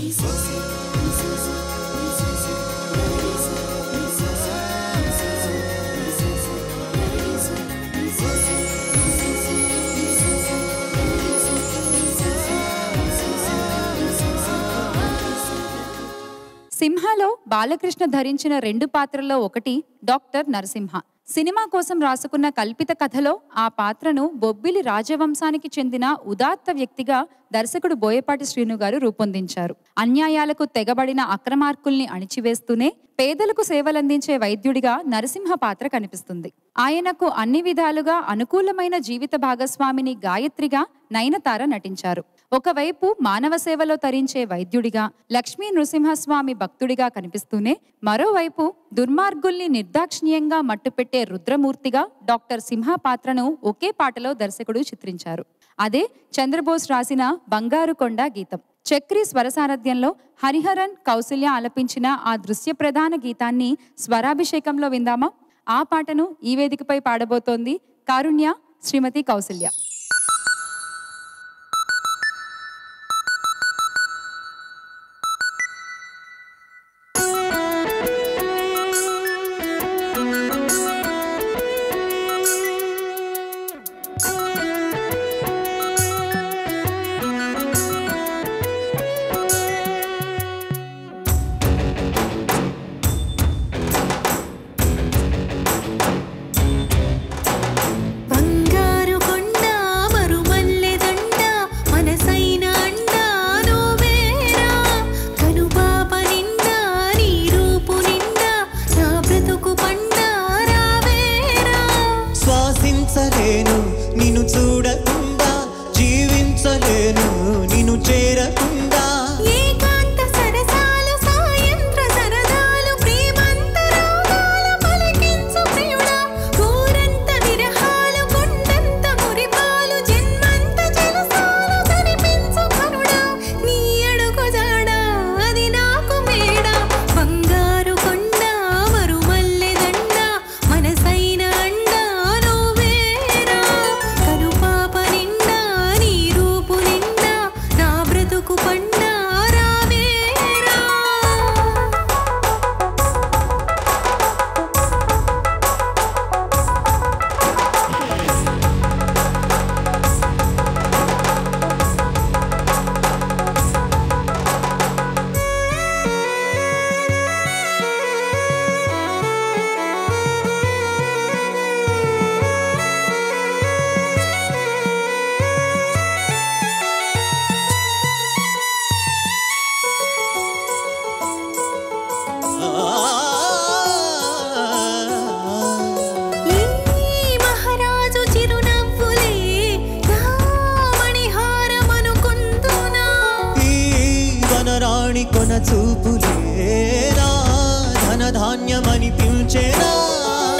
సింహలో బాలకృష్ణ ధరించిన రెండు పాత్రల్లో ఒకటి డాక్టర్ నరసింహ సినిమా కోసం రాసుకున్న కల్పిత కథలో ఆ పాత్రను బొబ్బిలి రాజవంశానికి చెందిన ఉదాత్త వ్యక్తిగా దర్శకుడు బోయపాటి శ్రీను గారు రూపొందించారు అన్యాయాలకు తెగబడిన అక్రమార్కుల్ని అణిచివేస్తూనే పేదలకు సేవలందించే వైద్యుడిగా నరసింహ పాత్ర కనిపిస్తుంది ఆయనకు అన్ని విధాలుగా అనుకూలమైన జీవిత భాగస్వామిని గాయత్రిగా నయనతార నటించారు ఒకవైపు మానవ సేవలో తరించే వైద్యుడిగా లక్ష్మీ నృసింహస్వామి భక్తుడిగా కనిపిస్తూనే మరోవైపు దుర్మార్గుల్ని నిర్దాక్షిణ్యంగా మట్టుపెట్టే రుద్రమూర్తిగా డాక్టర్ సింహ పాత్రను ఒకే పాటలో దర్శకుడు చిత్రించారు అదే చంద్రబోస్ రాసిన బంగారు కొండ గీతం చక్రి స్వర సారథ్యంలో హరిహరన్ కౌసల్య ఆలపించిన ఆ దృశ్య ప్రధాన గీతాన్ని స్వరాభిషేకంలో విందామా ఆ పాటను ఈ వేదికపై పాడబోతోంది కారుణ్య శ్రీమతి కౌసల్య బంగారు కొండ మరుమల్లె దండ మనసైన అండ నువ్వేరా కనుపాప నిండా నీ రూపు నిండా నా బ్రతుకు పండ రావేరా శ్వాసించలేను నిన్ను చూడకుండా జీవించలేను నిన్ను చేరకుండా ఏకాంత సరసాలు సాయంత్ర సరదాలు ప్రేమంత రాగాలు పలికించు ప్రియుడా ఊరంత విరహాలు కొండంత మురిపాలు జన్మంత జలసాలు కనిపించు కనుడా నీ అడుగు జాడ అది నాకు మేడ బంగారు కొండ మరుమల్లె దండ మనసైన అండ నువ్వేరా కనుపాప నిండా నీ రూపు నిండా నా బ్రతుకు పండ రావేరా ఈ మహారాజు చిరునవ్వులే నా మణిహారమనుకుందునా ఈ వనరాణి కొన చూపులేరా ధన ధాన్యమనిపించేనా